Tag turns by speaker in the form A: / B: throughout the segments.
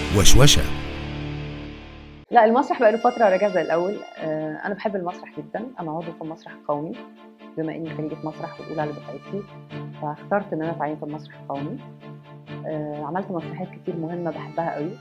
A: وشوشة
B: لا المسرح بقى له فترة رجع زي الأول آه، أنا بحب المسرح جدا أنا عضو في المسرح القومي بما إني خريجة مسرح والأولى على دفعتي فاخترت إن أنا أتعين في المسرح القومي آه، عملت مسرحيات كتير مهمة بحبها قوي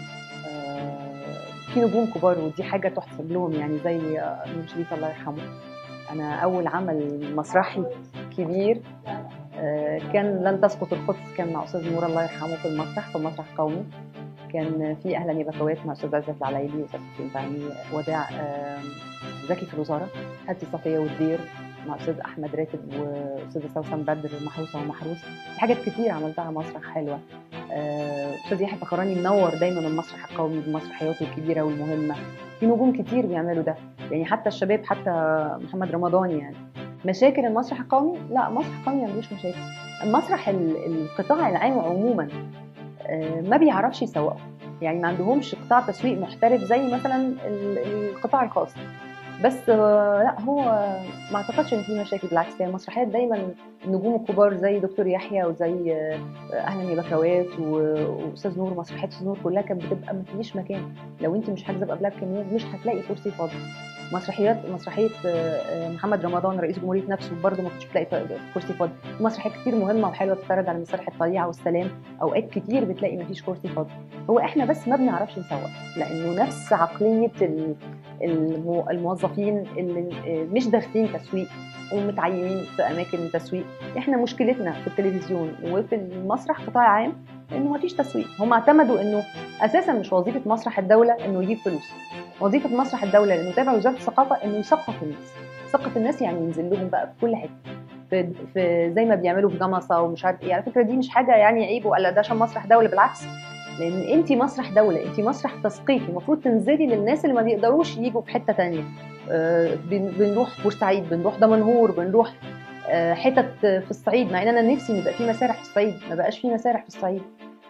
B: آه، في نجوم كبار ودي حاجة تحسب لهم يعني زي آه، نور شريف الله يرحمه أنا أول عمل مسرحي كبير آه، كان لن تسقط القدس كان مع أستاذ نور الله يرحمه في المسرح في المسرح القومي كان في اهلا يا بكوات مع استاذ عزت العلايلي واستاذ حسين فهمي وداع آم، زكي في الوزاره هاتي صفيه والدير مع استاذ احمد راتب واستاذ سوسن بدر محروسه ومحروس في حاجات كتير عملتها مسرح حلوه آه، استاذ يحيى فخراني منور دايما المسرح القومي بمسرحياته الكبيره والمهمه في نجوم كتير بيعملوا ده يعني حتى الشباب حتى محمد رمضان يعني مشاكل المسرح القومي لا المسرح القومي ما عندوش مشاكل المسرح ال- القطاع العام عموما آه، ما بيعرفش يسوقوا يعني ما عندهمش قطاع تسويق محترف زي مثلا ال- القطاع الخاص بس آه، لا هو ما اعتقدش ان في مشاكل بالعكس هي المسرحيات دايما النجوم الكبار زي دكتور يحيى وزي آه، اهلا يا بكوات و- واستاذ نور مسرحيات استاذ نور كلها كانت بتبقى ما فيش مكان لو انت مش حاجزه بقبلها بكام يوم مش هتلاقي كرسي فاضي مسرحيات مسرحيه آه، آه، محمد رمضان رئيس جمهوريه نفسه برضه ما كنتش بتلاقي كرسي فاضي في مسرحيات كتير مهمه وحلوه بتتعرض على مسرح الطليعه والسلام اوقات كتير بتلاقي ما فيش كرسي فاضي هو احنا بس ما بنعرفش نسوق لانه نفس عقليه ال- المو- الموظفين اللي آه، مش دارسين تسويق ومتعينين في اماكن تسويق احنا مشكلتنا في التلفزيون وفي المسرح قطاع عام انه ما فيش تسويق هم اعتمدوا انه اساسا مش وظيفه مسرح الدوله انه يجيب فلوس وظيفه مسرح الدوله لانه تابع وزاره الثقافه انه يثقف الناس يثقف الناس يعني ينزل لهم بقى في كل حته في, في زي ما بيعملوا في جمصه ومش عارف ايه على فكره دي مش حاجه يعني عيب ولا ده عشان مسرح دوله بالعكس لان انت مسرح دوله انت مسرح تثقيفي المفروض تنزلي للناس اللي ما بيقدروش يجوا في حته تانية آه، بن- بنروح بورسعيد بنروح دمنهور بنروح آه، حتت في الصعيد مع ان انا نفسي ان يبقى في مسارح في الصعيد ما بقاش في مسارح في الصعيد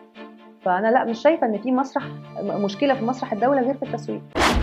B: فانا لا مش شايفه ان في مسرح م- مشكله في مسرح الدوله غير في التسويق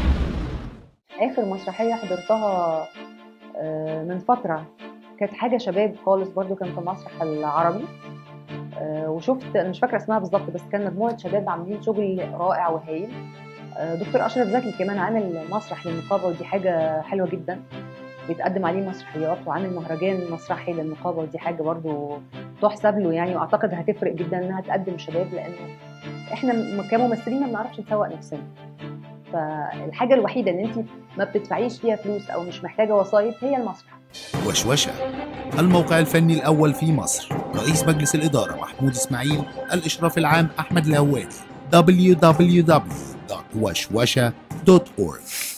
B: اخر مسرحيه حضرتها آه، من فتره كانت حاجه شباب خالص برضو كان في المسرح العربي آه، وشفت انا مش فاكره اسمها بالظبط بس كان مجموعه شباب عاملين شغل رائع وهايل آه، دكتور اشرف زكي كمان عامل مسرح للنقابه ودي حاجه حلوه جدا بيتقدم عليه مسرحيات وعامل مهرجان مسرحي للنقابه ودي حاجه برضو تحسب له يعني واعتقد هتفرق جدا انها تقدم شباب لانه احنا م- كممثلين ما بنعرفش نسوق نفسنا فالحاجه الوحيده ان انت ما بتدفعيش فيها فلوس او مش محتاجه وسايط هي المسرح
A: وشوشة الموقع الفني الأول في مصر رئيس مجلس الإدارة محمود إسماعيل الإشراف العام أحمد الهوادي www.وشوشة.org